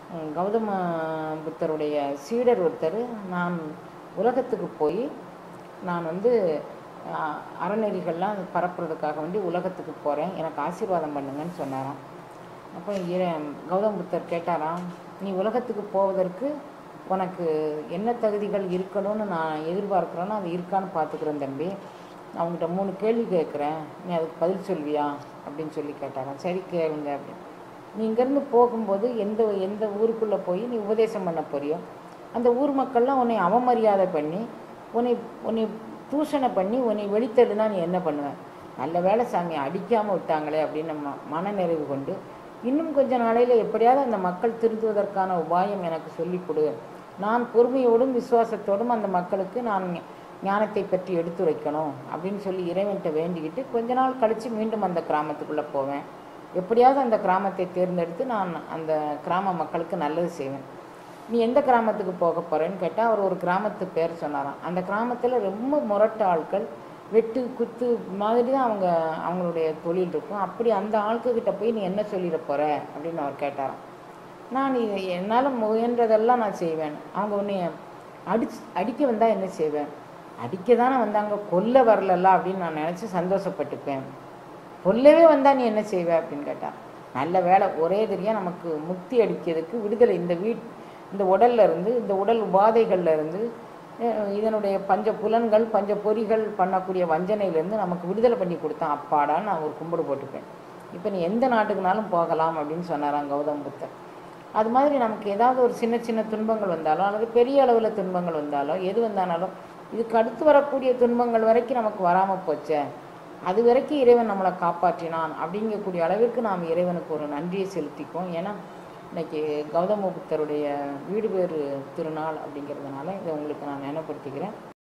உம், கௌதம புத்தருடைய சீடர் ஒருத்தர் நான் உலகத்துக்கு போய் நான் வந்து அஹ், அறநெறிகள்லாம் பரப்புறதுக்காக வேண்டி உலகத்துக்கு போகிறேன் எனக்கு ஆசீர்வாதம் பண்ணுங்கன்னு சொன்னாராம் அப்போ இறை கௌதம புத்தர் கேட்டாராம் நீ உலகத்துக்கு போவதற்கு உனக்கு என்ன தகுதிகள் இருக்கணும்னு நான் எதிர்பார்க்குறேனோ அது இருக்கான்னு பார்த்துக்கிறேன் தம்பி நான் உங்ககிட்ட மூணு கேள்வி கேட்குறேன் நீ அதுக்கு பதில் சொல்வியா அப்படின்னு சொல்லி கேட்டாராம் சரி கேளுங்க அப்படின்னு நீ இங்கேருந்து போகும்போது எந்த எந்த ஊருக்குள்ளே போய் நீ உபதேசம் பண்ண போறியோ அந்த ஊர் மக்கள்லாம் உன்னை அவமரியாதை பண்ணி உன்னை உன்னை தூஷணை பண்ணி உன்னை வெளித்தடுனா நீ என்ன பண்ணுவ நல்ல வேளை சாமி அடிக்காமல் விட்டாங்களே அப்படின்னு ம மனநிறைவு கொண்டு இன்னும் கொஞ்ச நாளையில் எப்படியாவது அந்த மக்கள் திருந்துவதற்கான உபாயம் எனக்கு சொல்லிக் கொடு நான் பொறுமையோடும் விசுவாசத்தோடும் அந்த மக்களுக்கு நான் ஞ- ஞானத்தை பற்றி எடுத்துரைக்கணும் அப்படின்னு சொல்லி இறைவன்கிட்ட வேண்டிக்கிட்டு கொஞ்ச நாள் கழித்து மீண்டும் அந்த கிராமத்துக்குள்ளே போவேன் எப்படியாவது அந்த கிராமத்தை தேர்ந்தெடுத்து நான் அந்த கிராம மக்களுக்கு நல்லது செய்வேன் நீ எந்த கிராமத்துக்கு போக போகிறேன்னு கேட்டால் அவர் ஒரு கிராமத்து பேர் சொன்னாராம் அந்த கிராமத்தில் ரொம்ப முரட்டு ஆட்கள் வெட்டு குத்து மாதிரி தான் அவங்க அவங்களுடைய தொழில் இருக்கும் அப்படி அந்த ஆட்கக்கிட்ட போய் நீ என்ன சொல்லிட போகிற அப்படின்னு அவர் கேட்டாராம் நான் இது என்னால் முயன்றதெல்லாம் நான் செய்வேன் அவங்க உன்னைய அடிச்சு அடிக்க வந்தால் என்ன செய்வேன் அடிக்க தானே வந்தாங்க கொல்ல வரலல்ல அப்படின்னு நான் நினச்சி சந்தோஷப்பட்டுப்பேன் கொல்லவே வந்தா நீ என்ன செய்வ அப்படின்னு கேட்டான் நல்ல வேலை ஒரே தெரியா நமக்கு முக்தி அடிக்கிறதுக்கு விடுதலை இந்த வீட் இந்த உடல்ல இருந்து இந்த உடல் உபாதைகள்ல இருந்து அஹ், இதனுடைய பஞ்ச புலன்கள் பஞ்ச பொறிகள் பண்ணக்கூடிய வஞ்சனையிலேருந்து நமக்கு விடுதலை பண்ணி கொடுத்தான் அப்பாடான்னு நான் ஒரு கும்பிடு போட்டுப்பேன் இப்போ நீ எந்த நாட்டுக்குனாலும் போகலாம் அப்படின்னு சொன்னாராம் கௌதம் புத்தர் அது மாதிரி நமக்கு ஏதாவது ஒரு சின்ன சின்ன துன்பங்கள் வந்தாலும் அல்லது பெரிய அளவில் துன்பங்கள் வந்தாலோ எது வந்தாலும் இதுக்கு அடுத்து வரக்கூடிய துன்பங்கள் வரைக்கும் நமக்கு வராமல் போச்சே அது வரைக்கும் இறைவன் நம்மளை காப்பாற்றினான் அப்படிங்கக்கூடிய அளவிற்கு நாம் இறைவனுக்கு ஒரு நன்றியை செலுத்திக்குவோம் ஏன்னா இன்னைக்கு கௌதம புத்தருடைய வீடு பேறு திருநாள் அப்படிங்கிறதுனால இதை உங்களுக்கு நான் நினைப்படுத்திக்கிறேன்